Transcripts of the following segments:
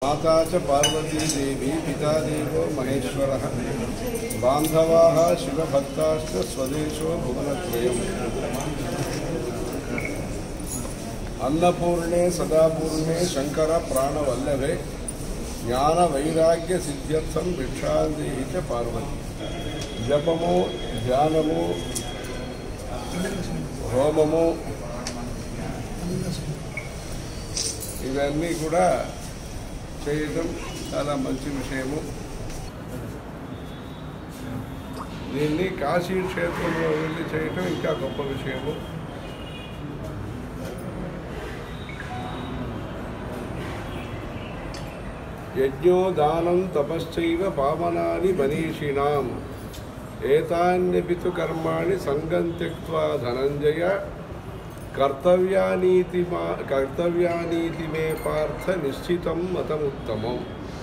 माता च पार्वतीदेवी पिता देवो महेश्वरः बान्धवाः शिवभक्ताश्च स्वदेशो भुवनत्रयम् अन्नपूर्णे सदापूर्णे शङ्करप्राणवल्लभे జ్ఞానవైరాగ్యసిద్ధ్యర్థం భిక్షాందేహి చ పార్వతి జపము ధ్యానము హోమము ఇవన్నీ కూడా చేయటం చాలా మంచి విషయము దీన్ని కాశీ క్షేత్రంలో వెళ్ళి చేయటం ఇంకా గొప్ప విషయము యజ్ఞో దానం తపశ్చైవ పావనాని మనీషిణాం ఏతాన్యపితు కర్మాణి సంగం త్యక్వా ధనంజయ కర్తవ్యానీతి మా కర్తవ్యానీతి మే పార్థ నిశ్చితం మతముత్తమం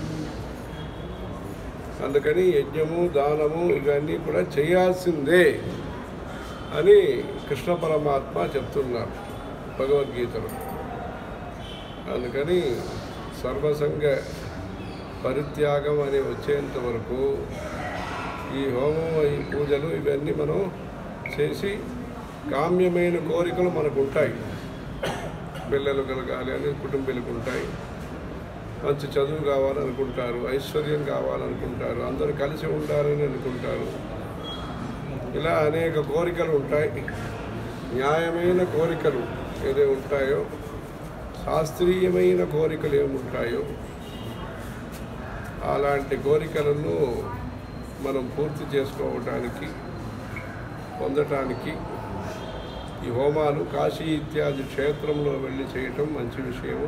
అందుకని యజ్ఞము దానము ఇవన్నీ కూడా చేయాల్సిందే అని కృష్ణ పరమాత్మ చెప్తున్నారు భగవద్గీతలో అందుకని సర్వసంగ పరిత్యాగం అని వచ్చేంత వరకు ఈ హోమం ఈ పూజలు ఇవన్నీ మనం చేసి కామ్యమైన కోరికలు మనకు ఉంటాయి పిల్లలు కలగాలి అని కుటుంబీలకు ఉంటాయి మంచి చదువు కావాలనుకుంటారు ఐశ్వర్యం కావాలనుకుంటారు అందరూ కలిసి ఉండాలని అనుకుంటారు ఇలా అనేక కోరికలు ఉంటాయి న్యాయమైన కోరికలు ఏదో ఉంటాయో శాస్త్రీయమైన కోరికలు ఏముంటాయో అలాంటి కోరికలను మనం పూర్తి చేసుకోవటానికి పొందటానికి ఈ హోమాలు కాశీ ఇత్యాది క్షేత్రంలో వెళ్ళి చేయటం మంచి విషయము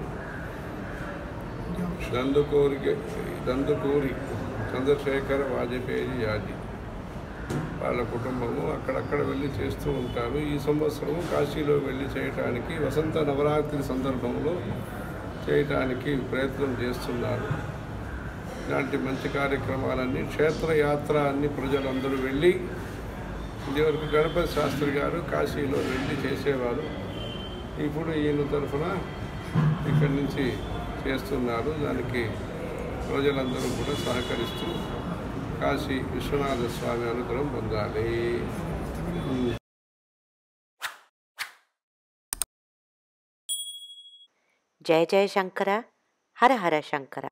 దందుకూరి దందుకూరి చంద్రశేఖర వాజపేయి యాది వాళ్ళ కుటుంబము అక్కడక్కడ వెళ్ళి చేస్తూ ఉంటారు ఈ సంవత్సరం కాశీలో వెళ్ళి చేయటానికి వసంత నవరాత్రి సందర్భంలో చేయటానికి ప్రయత్నం చేస్తున్నారు ఇలాంటి మంచి కార్యక్రమాలన్నీ క్షేత్రయాత్ర అన్ని ప్రజలందరూ వెళ్ళి ఇదివరకు గణపతి శాస్త్రి గారు కాశీలో వెళ్ళి చేసేవారు ఇప్పుడు ఈయన తరఫున ఇక్కడి నుంచి చేస్తున్నారు దానికి ప్రజలందరూ కూడా సహకరిస్తూ కాశీ విశ్వనాథ స్వామి అనుగ్రహం పొందాలి జయ జయ శంకర హర హర శంకర